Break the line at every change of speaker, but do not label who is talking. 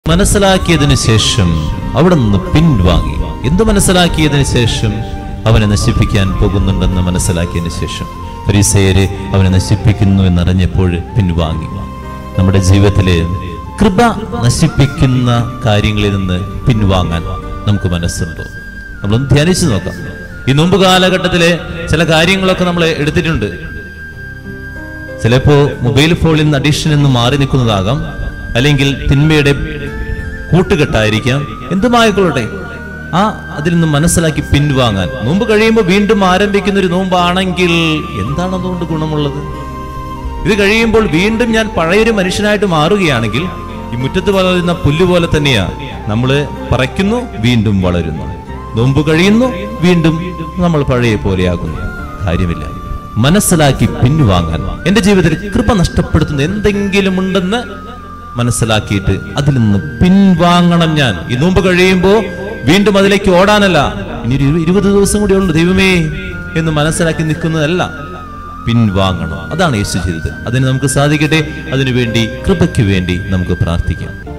മനസ്സിലാക്കിയതിനു ശേഷം അവിടെ നിന്ന് പിൻവാങ്ങി എന്ത് മനസ്സിലാക്കിയതിനു ശേഷം അവനെ നശിപ്പിക്കാൻ പോകുന്നുണ്ടെന്ന് മനസ്സിലാക്കിയതിനു ശേഷം ഫരീസേയരെ അവനെ നശിപ്പിക്കുന്നു എന്നറിഞ്ഞപ്പോൾ പിൻവാങ്ങി നമ്മുടെ ജീവിതത്തിലെ കൃപ നശിപ്പിക്കുന്ന കാര്യങ്ങളിൽ നിന്ന് പിൻവാങ്ങാൻ നമുക്ക് മനസ്സുണ്ടോ നമ്മളൊന്ന് ധ്യാനിച്ചു നോക്കാം ഈ മുമ്പ് കാലഘട്ടത്തിലെ ചില കാര്യങ്ങളൊക്കെ നമ്മൾ എടുത്തിട്ടുണ്ട് ചിലപ്പോ മൊബൈൽ ഫോണിൽ നിന്ന് അഡിക്ഷൻ നിന്ന് മാറി നിൽക്കുന്നതാകാം അല്ലെങ്കിൽ തിന്മയുടെ കൂട്ടുകെട്ടായിരിക്കാം എന്തുമായിക്കൊള്ളട്ടെ ആ അതിൽ നിന്ന് മനസ്സിലാക്കി പിൻവാങ്ങാൻ നോമ്പ് കഴിയുമ്പോൾ വീണ്ടും ആരംഭിക്കുന്ന ഒരു നോമ്പാണെങ്കിൽ എന്താണ് അതുകൊണ്ട് ഗുണമുള്ളത് ഇത് കഴിയുമ്പോൾ വീണ്ടും ഞാൻ പഴയൊരു മനുഷ്യനായിട്ട് മാറുകയാണെങ്കിൽ ഈ മുറ്റത്ത് വളരുന്ന പുല്ല് പോലെ തന്നെയാ നമ്മള് പറയ്ക്കുന്നു വീണ്ടും വളരുന്നു നോമ്പ് കഴിയുന്നു വീണ്ടും നമ്മൾ പഴയ പോലെയാകുന്നു കാര്യമില്ല മനസ്സിലാക്കി പിൻവാങ്ങാൻ എന്റെ ജീവിതത്തിൽ കൃപ നഷ്ടപ്പെടുത്തുന്ന എന്തെങ്കിലും ഉണ്ടെന്ന് മനസ്സിലാക്കിയിട്ട് അതിൽ നിന്ന് പിൻവാങ്ങണം ഞാൻ ഈ നോമ്പ് കഴിയുമ്പോ വീണ്ടും അതിലേക്ക് ഓടാനല്ല ഇനി ഒരു ഇരു- ഇരുപത് ദിവസം കൂടി ഉള്ളു ദൈവമേ എന്ന് മനസ്സിലാക്കി നിൽക്കുന്നതല്ല പിൻവാങ്ങണം അതാണ് യേശു ചെയ്തത് അതിന് നമുക്ക് സാധിക്കട്ടെ അതിനുവേണ്ടി കൃപയ്ക്ക് വേണ്ടി നമുക്ക് പ്രാർത്ഥിക്കാം